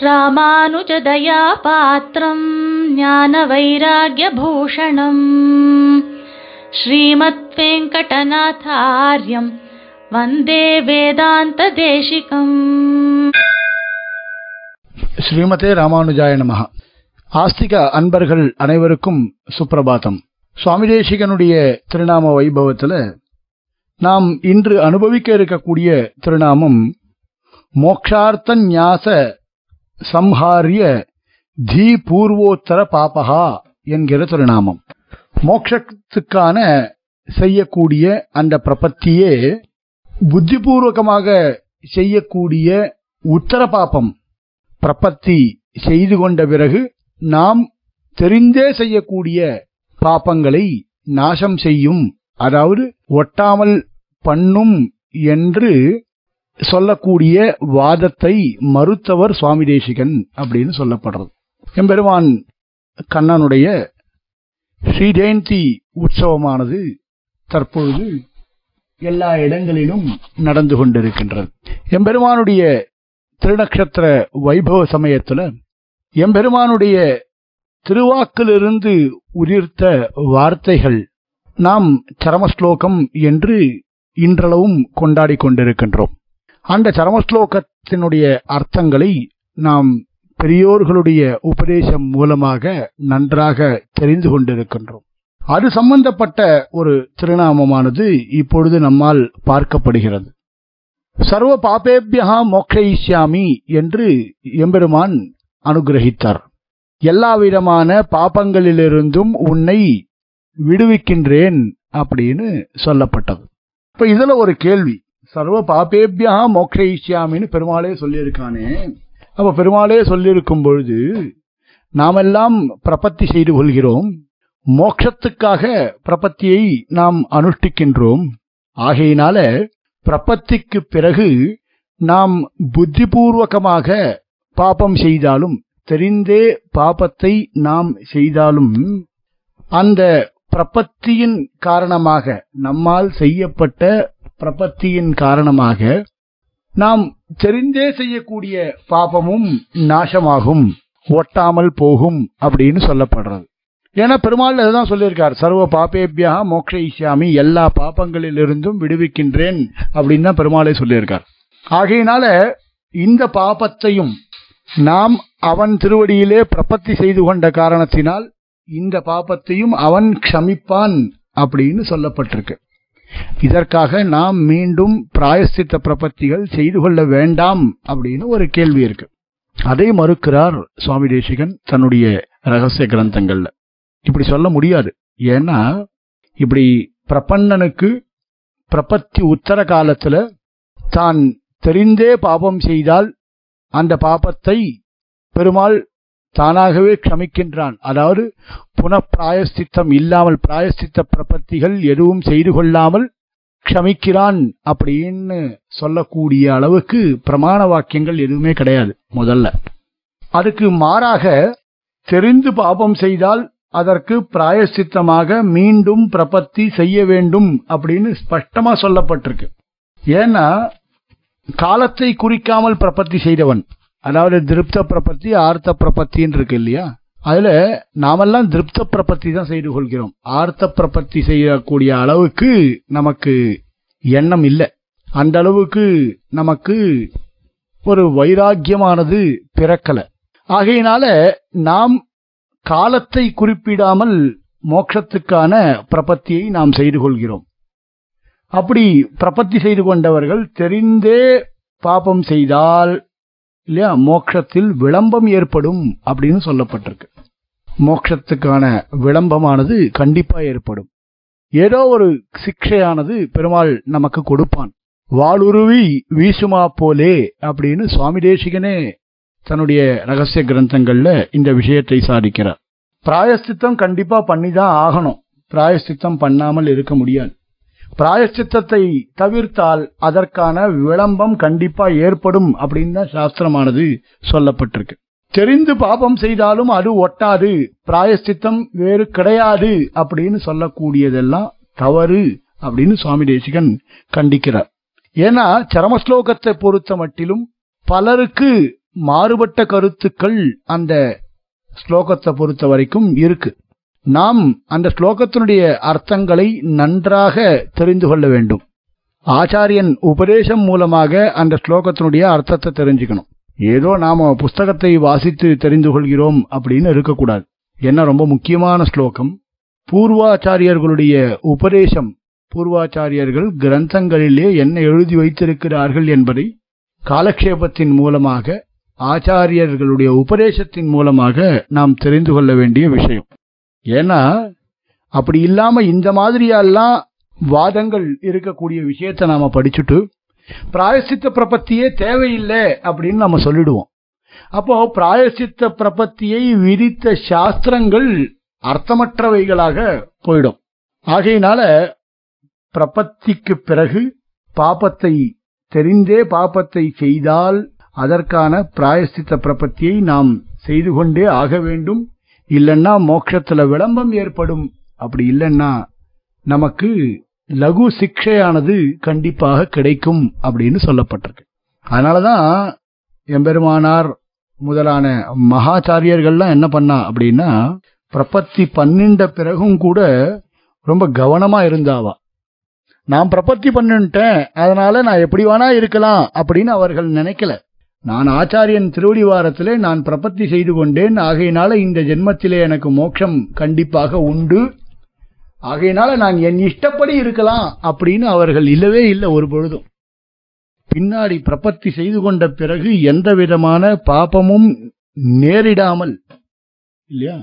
रामानुजदयापात्रम् ज्ञानवैराग्यभूषणम् श्रीमद्वेङ्कटनाथार्यम् वन्दे वेदान्तदेशिकम् ஸ்ரீமதே ராமானுஜாய நமஹ ஆஸ்திக அன்பர்கள் அனைவருக்கும் சுப்பிரபாதம் சுவாமி தேசிகனுடைய திருநாம வைபவத்துல நாம் இன்று அனுபவிக்க இருக்கக்கூடிய திருநாமம் மோக்ஷார்த்த ஞாச சம்ஹாரிய தி பூர்வோத்தர பாபகா என்கிற திருநாமம் மோட்சத்துக்கான செய்யக்கூடிய அந்த பிரபத்தியே புத்திபூர்வகமாக செய்யக்கூடிய உத்தர பாபம் பிரபத்தி செய்து கொண்ட பிறகு நாம் தெரிந்தே செய்யக்கூடிய பாப்பங்களை நாசம் செய்யும் அதாவது ஒட்டாமல் பண்ணும் என்று சொல்லக்கூடிய வாதத்தை மறுத்தவர் சுவாமி தேசிகன் அப்படின்னு சொல்லப்படுறது எம்பெருமான் கண்ணனுடைய ஸ்ரீஜெயந்தி உற்சவமானது தற்பொழுது எல்லா இடங்களிலும் நடந்து கொண்டிருக்கின்றது எம்பெருமானுடைய திருநக்ஷத்திர வைபவ சமயத்துல எம்பெருமானுடைய திருவாக்கிலிருந்து உதிர்த்த வார்த்தைகள் நாம் சரமஸ்லோகம் என்று இன்றளவும் கொண்டாடி கொண்டிருக்கின்றோம் அந்த சரமஸ்லோகத்தினுடைய அர்த்தங்களை நாம் பெரியோர்களுடைய உபதேசம் மூலமாக நன்றாக தெரிந்து கொண்டிருக்கின்றோம் அது சம்பந்தப்பட்ட ஒரு திருநாமமானது இப்பொழுது நம்மால் பார்க்கப்படுகிறது சர்வ பாபேபியா மோக்ஷயிஷ்யாமி என்று எம்பெருமான் அனுகிரகித்தார் எல்லா விதமான பாபங்களிலிருந்தும் உன்னை விடுவிக்கின்றேன் அப்படின்னு சொல்லப்பட்டது இப்ப இதுல ஒரு கேள்வி சர்வ பாபேபியா மோக்ஷயிஷ்யாமின்னு பெருமாளே சொல்லியிருக்கானே அப்ப பெருமாளே சொல்லியிருக்கும் பொழுது நாமெல்லாம் பிரபத்தி செய்து கொள்கிறோம் மோட்சத்துக்காக பிரபத்தியை நாம் அனுஷ்டிக்கின்றோம் ஆகையினால பிரபத்திக்கு பிறகு நாம் புத்திபூர்வகமாக பாபம் செய்தாலும் தெரிந்தே பாபத்தை நாம் செய்தாலும் அந்த பிரபத்தியின் காரணமாக நம்மால் செய்யப்பட்ட பிரபத்தியின் காரணமாக நாம் தெரிந்தே செய்யக்கூடிய பாபமும் நாசமாகும் ஒட்டாமல் போகும் அப்படின்னு சொல்லப்படுறது ஏன்னா பெருமாள் அதுதான் சொல்லியிருக்கார் சர்வ பாப்பேபியா மோக்ஷயிஷ்யாமி எல்லா பாப்பங்களிலிருந்தும் விடுவிக்கின்றேன் அப்படின்னு தான் பெருமாளே சொல்லியிருக்கார் ஆகையினால இந்த பாபத்தையும் நாம் அவன் திருவடியிலே பிரபத்தி செய்து கொண்ட காரணத்தினால் இந்த பாபத்தையும் அவன் க்ஷமிப்பான் அப்படின்னு சொல்லப்பட்டிருக்கு இதற்காக நாம் மீண்டும் பிராயஸ்தித்த பிரபத்திகள் செய்து கொள்ள வேண்டாம் அப்படின்னு ஒரு கேள்வி இருக்கு அதை மறுக்கிறார் சுவாமி தேசிகன் தன்னுடைய ரகசிய கிரந்தங்கள்ல இப்படி சொல்ல முடியாது ஏன்னா இப்படி பிரபன்னனுக்கு பிரபத்தி உத்தர காலத்துல தான் தெரிந்தே பாபம் செய்தால் அந்த பாபத்தை பெருமாள் தானாகவே க்ஷமிக்கின்றான் அதாவது புனப்பிராயஸ்தித்தம் இல்லாமல் பிராயஸ்தித்த பிரபத்திகள் எதுவும் செய்து கொள்ளாமல் க்ஷமிக்கிறான் அப்படின்னு சொல்லக்கூடிய அளவுக்கு பிரமாண வாக்கியங்கள் எதுவுமே கிடையாது முதல்ல அதுக்கு மாறாக தெரிந்து பாபம் செய்தால் அதற்கு பிராயசித்தமாக மீண்டும் பிரபத்தி செய்ய வேண்டும் அப்படின்னு ஸ்பஷ்டமா சொல்லப்பட்டிருக்கு ஏன்னா காலத்தை குறிக்காமல் பிரபத்தி செய்தவன் அதாவது திருப்த பிரபத்தி ஆர்த்த பிரபத்தின்னு இருக்கு இல்லையா அதுல நாமெல்லாம் திருப்த பிரபத்தி தான் செய்து கொள்கிறோம் ஆர்த்த பிரபத்தி செய்யக்கூடிய அளவுக்கு நமக்கு எண்ணம் இல்லை அந்த அளவுக்கு நமக்கு ஒரு வைராக்கியமானது பிறக்கல ஆகையினால நாம் காலத்தை குறிப்பிடாமல் மோட்சத்துக்கான பிரபத்தியை நாம் செய்து கொள்கிறோம் அப்படி பிரபத்தி செய்து கொண்டவர்கள் தெரிந்தே பாபம் செய்தால் இல்லையா மோட்சத்தில் விளம்பம் ஏற்படும் அப்படின்னு சொல்லப்பட்டிருக்கு மோட்சத்துக்கான விளம்பமானது கண்டிப்பா ஏற்படும் ஏதோ ஒரு சிக்ஷையானது பெருமாள் நமக்கு கொடுப்பான் வாளுருவி வீசுமா போலே அப்படின்னு சுவாமி தேசிகனே தன்னுடைய ரகசிய கிரந்தங்கள்ல இந்த விஷயத்தை சாதிக்கிறார் பிராயஸ்தித்தம் கண்டிப்பா பண்ணிதான் ஆகணும் பிராயஸ்தித்தம் பண்ணாமல் இருக்க முடியாது பிராயஷ்சித்தத்தை தவிர்த்தால் அதற்கான விளம்பம் கண்டிப்பா ஏற்படும் அப்படின்னு தான் சாஸ்திரமானது சொல்லப்பட்டிருக்கு தெரிந்து பாபம் செய்தாலும் அது ஒட்டாது பிராயஷ்சித்தம் வேறு கிடையாது அப்படின்னு சொல்லக்கூடியதெல்லாம் தவறு அப்படின்னு சுவாமி தேசிகன் கண்டிக்கிறார் ஏன்னா சரமஸ்லோகத்தை பொறுத்த மட்டிலும் பலருக்கு மாறுபட்ட கருத்துக்கள் அந்த ஸ்லோகத்தை பொறுத்த வரைக்கும் இருக்கு நாம் அந்த ஸ்லோகத்தினுடைய அர்த்தங்களை நன்றாக தெரிந்து கொள்ள வேண்டும் ஆச்சாரியன் உபதேசம் மூலமாக அந்த ஸ்லோகத்தினுடைய அர்த்தத்தை தெரிஞ்சுக்கணும் ஏதோ நாம புஸ்தகத்தை வாசித்து தெரிந்து கொள்கிறோம் அப்படின்னு இருக்கக்கூடாது என்ன ரொம்ப முக்கியமான ஸ்லோகம் பூர்வாச்சாரியர்களுடைய உபதேசம் பூர்வாச்சாரியர்கள் கிரந்தங்களிலே என்ன எழுதி வைத்திருக்கிறார்கள் என்பதை காலக்ஷேபத்தின் மூலமாக ஆச்சாரியர்களுடைய உபதேசத்தின் மூலமாக நாம் தெரிந்து கொள்ள வேண்டிய விஷயம் ஏன்னா அப்படி இல்லாம இந்த மாதிரியெல்லாம் வாதங்கள் இருக்கக்கூடிய விஷயத்தை நாம படிச்சுட்டு பிராயசித்த பிரபத்தியே தேவையில்லை அப்படின்னு நம்ம சொல்லிடுவோம் அப்போ பிராயசித்த பிரபத்தியை விதித்த சாஸ்திரங்கள் அர்த்தமற்றவைகளாக போயிடும் ஆகையினால பிரபத்திக்கு பிறகு பாபத்தை தெரிந்தே பாபத்தை செய்தால் அதற்கான பிராயசித்த பிரபத்தியை நாம் செய்து கொண்டே ஆக வேண்டும் இல்லைன்னா மோட்சத்துல விளம்பம் ஏற்படும் அப்படி இல்லைன்னா நமக்கு லகு சிக்ஷையானது கண்டிப்பாக கிடைக்கும் அப்படின்னு சொல்லப்பட்டிருக்கு அதனாலதான் எம்பெருமானார் முதலான மகாச்சாரியர்கள்லாம் என்ன பண்ணா அப்படின்னா பிரபத்தி பன்னிண்ட பிறகும் கூட ரொம்ப கவனமா இருந்தாவா நான் பிரபத்தி பண்ணிட்டேன் அதனால நான் எப்படி வேணா இருக்கலாம் அப்படின்னு அவர்கள் நினைக்கல நான் ஆச்சாரியன் திருவடிவாரத்திலே நான் பிரபத்தி செய்து கொண்டேன் ஆகையினால இந்த ஜென்மத்திலே எனக்கு மோட்சம் கண்டிப்பாக உண்டு ஆகையினால நான் என் இஷ்டப்படி இருக்கலாம் அப்படின்னு அவர்கள் இல்லவே இல்லை ஒரு பொழுதும் பின்னாடி பிரபத்தி செய்து கொண்ட பிறகு எந்த விதமான பாபமும் நேரிடாமல் இல்லையா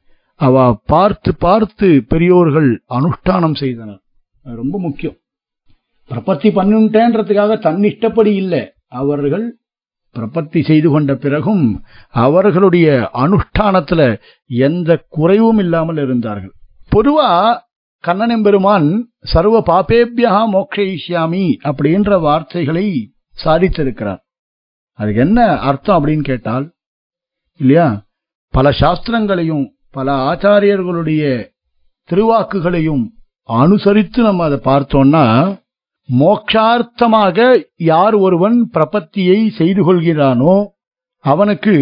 அவ பார்த்து பார்த்து பெரியோர்கள் அனுஷ்டானம் செய்தனர் அது ரொம்ப முக்கியம் பிரபத்தி பண்ணுட்டேன்றதுக்காக தன் இஷ்டப்படி இல்லை அவர்கள் பிரபத்தி செய்து கொண்ட பிறகும் அவர்களுடைய அனுஷ்டானத்துல எந்த குறைவும் இல்லாமல் இருந்தார்கள் பொதுவா கண்ணனெம்பெருமான் சர்வ பாபேபியா மோக்ஷயிஷ்யாமி அப்படின்ற வார்த்தைகளை சாதித்திருக்கிறார் அதுக்கு என்ன அர்த்தம் அப்படின்னு கேட்டால் இல்லையா பல சாஸ்திரங்களையும் பல ஆச்சாரியர்களுடைய திருவாக்குகளையும் அனுசரித்து நம்ம அதை பார்த்தோம்னா மோக்ஷார்த்தமாக யார் ஒருவன் பிரபத்தியை செய்து கொள்கிறானோ அவனுக்கு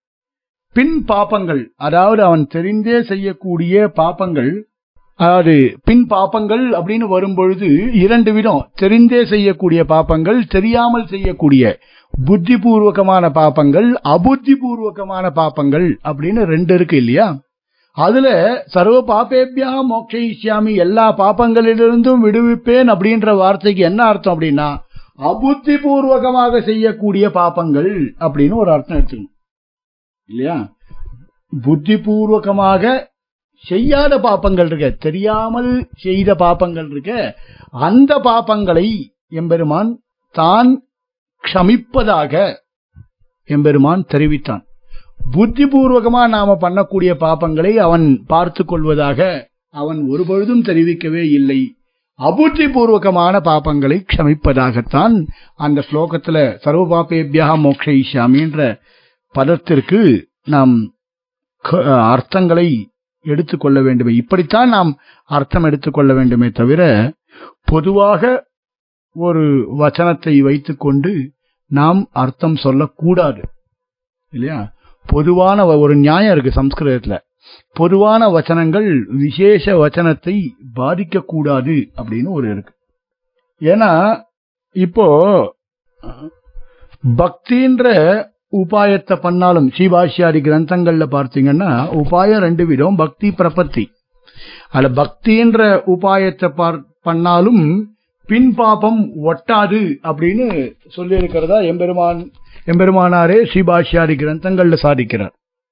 பின் பாப்பங்கள் அதாவது அவன் தெரிந்தே செய்யக்கூடிய பாப்பங்கள் அதாவது பின் பாப்பங்கள் அப்படின்னு வரும்பொழுது இரண்டு விதம் தெரிந்தே செய்யக்கூடிய பாப்பங்கள் தெரியாமல் செய்யக்கூடிய புத்திபூர்வகமான பாப்பங்கள் அபுத்திபூர்வகமான பாப்பங்கள் அப்படின்னு ரெண்டு இருக்கு இல்லையா அதுல சர்வ பாப்பேபியா மோக்ஷயிஷ்யாமி எல்லா பாப்பங்களிலிருந்தும் விடுவிப்பேன் அப்படின்ற வார்த்தைக்கு என்ன அர்த்தம் அப்படின்னா அபுத்தி பூர்வகமாக செய்யக்கூடிய பாப்பங்கள் அப்படின்னு ஒரு அர்த்தம் எடுத்துக்கணும் இல்லையா புத்தி பூர்வகமாக செய்யாத பாப்பங்கள் இருக்க தெரியாமல் செய்த பாப்பங்கள் இருக்க அந்த பாப்பங்களை எம்பெருமான் தான் க்ஷமிப்பதாக எம்பெருமான் தெரிவித்தான் புத்திபூர்வகமா நாம பண்ணக்கூடிய பாப்பங்களை அவன் பார்த்து கொள்வதாக அவன் ஒருபொழுதும் தெரிவிக்கவே இல்லை அபுத்தி பூர்வகமான பாப்பங்களை க்ஷமிப்பதாகத்தான் அந்த ஸ்லோகத்துல சர்வ பாப்பேபியா மோக்ஷயிஷாமின்ற பதத்திற்கு நாம் க- அர்த்தங்களை எடுத்துக்கொள்ள வேண்டுமே இப்படித்தான் நாம் அர்த்தம் எடுத்துக்கொள்ள வேண்டுமே தவிர பொதுவாக ஒரு வச்சனத்தை வைத்துக்கொண்டு நாம் அர்த்தம் சொல்லக்கூடாது இல்லையா பொதுவான வ- ஒரு நியாயம் இருக்கு சம்ஸ்கிருதத்துல பொதுவான வச்சனங்கள் விசேஷ வச்சனத்தை பாதிக்கக்கூடாது அப்படின்னு ஒரு இருக்கு ஏன்னா இப்போ பக்தின்ற உபாயத்தை பண்ணாலும் ஸ்ரீபாஷ்யாதி கிரந்தங்கள்ல பார்த்தீங்கன்னா உபாயம் ரெண்டு விதம் பக்தி பிரபத்தி அதுல பக்தின்ற உபாயத்தை பார் பண்ணாலும் பின் பாபம் ஒட்டாது அப்படின்னு சொல்லியிருக்கிறதா எம்பெருமான் எம்பெருமானாரே ஸ்ரீபாஷ்யாதி கிரந்தங்கள்ல சாதிக்கிறார்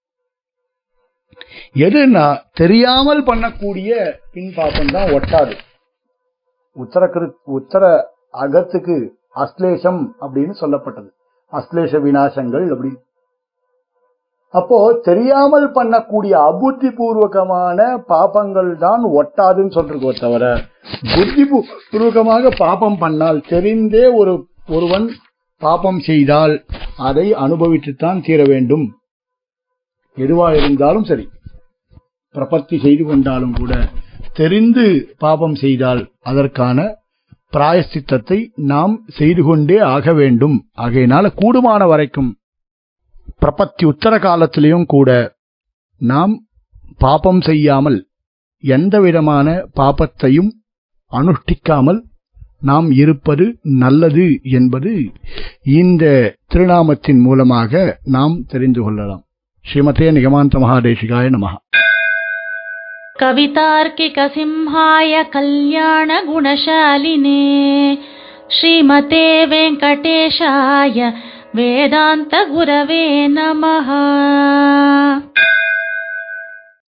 எதுன்னா தெரியாமல் பண்ணக்கூடிய பின் பாபம் தான் ஒட்டாது உத்தர கிரு உத்தர அகத்துக்கு அஸ்லேஷம் அப்படின்னு சொல்லப்பட்டது அஸ்லேஷ விநாசங்கள் அப்படி அப்போ தெரியாமல் பண்ணக்கூடிய அபுத்தி பூர்வகமான பாபங்கள் தான் ஒட்டாதுன்னு சொல்றதோ தவிர புத்தி பூ- பூர்வகமாக பாபம் பண்ணால் தெரிந்தே ஒரு ஒருவன் பாபம் செய்தால் அதை அனுபவித்துத்தான் தீர வேண்டும் எதுவா இருந்தாலும் சரி பிரபத்தி செய்து கொண்டாலும் கூட தெரிந்து பாபம் செய்தால் அதற்கான பிராயசித்தத்தை நாம் செய்து கொண்டே ஆக வேண்டும் ஆகையினால கூடுமான வரைக்கும் பிரபத்தி உத்தர காலத்திலையும் கூட நாம் பாபம் செய்யாமல் எந்த விதமான பாபத்தையும் அனுஷ்டிக்காமல் நாம் இருப்பது நல்லது என்பது இந்த திருநாமத்தின் மூலமாக நாம் தெரிந்து கொள்ளலாம் ஸ்ரீமதே நிகமாந்த மகாதேசிகாய நமஹ कवितार्किकसिंहाय कल्याणगुणशालिने श्रीमते वेङ्कटेशाय वेदान्तगुरवे नमः